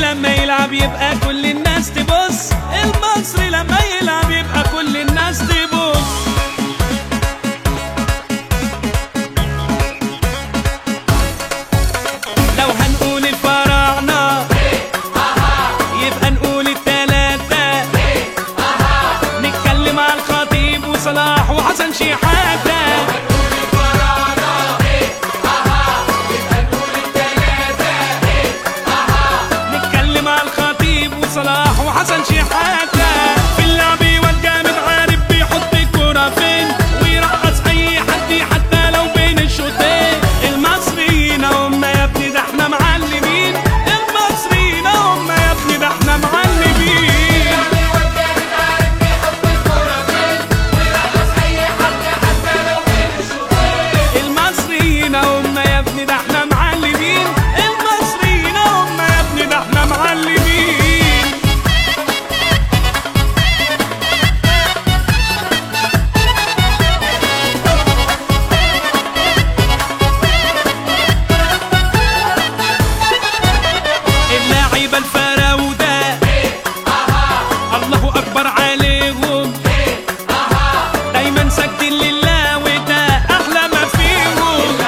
لما يلعب يبقى كل الناس تبص المصري لما يلعب يبقى كل الناس تبص لو هنقول الفراعنة يبقى نقول التلاتة نتكلم على الخطيب وصلاح وحسن شحاتة نتكلم على الخطيب وصلاح وحسن شحاتة في اللعب والجامد عارف بيحط الكرة فين ويرقص أي حد حتى لو بين الشوطين المصريين هم يا ابني ده احنا معلمين المصريين هم يا ابني ده احنا معلمين المصريين هم يا ابني ده احنا معلمين المصريين هم يا ابني ده احنا معلمين اللعيبة الفراودة الله أكبر عليهم دايما ساكتين لله وده أحلى ما فيهم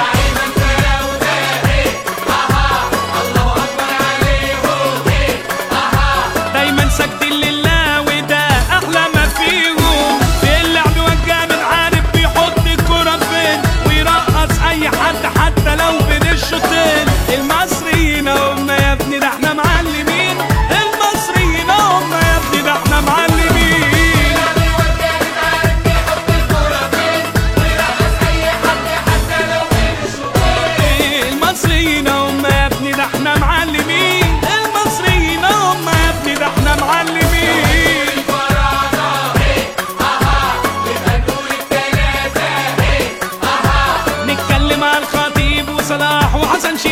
دايما ساكتين لله وده أحلى ما فيهم في اللعب والجامد عارف بيحط الكرة فين ويرقص أي حد حتى لو بين الشوطين المصريين هم يا ابني ده احنا معلمين المصريين هم يا ابني ده احنا معلمين المصريين هم يا ابني ده احنا معلمين المصريين هم يا ابني ده احنا معلمين نتكلم على الخطيب وصلاح وحسن شيخ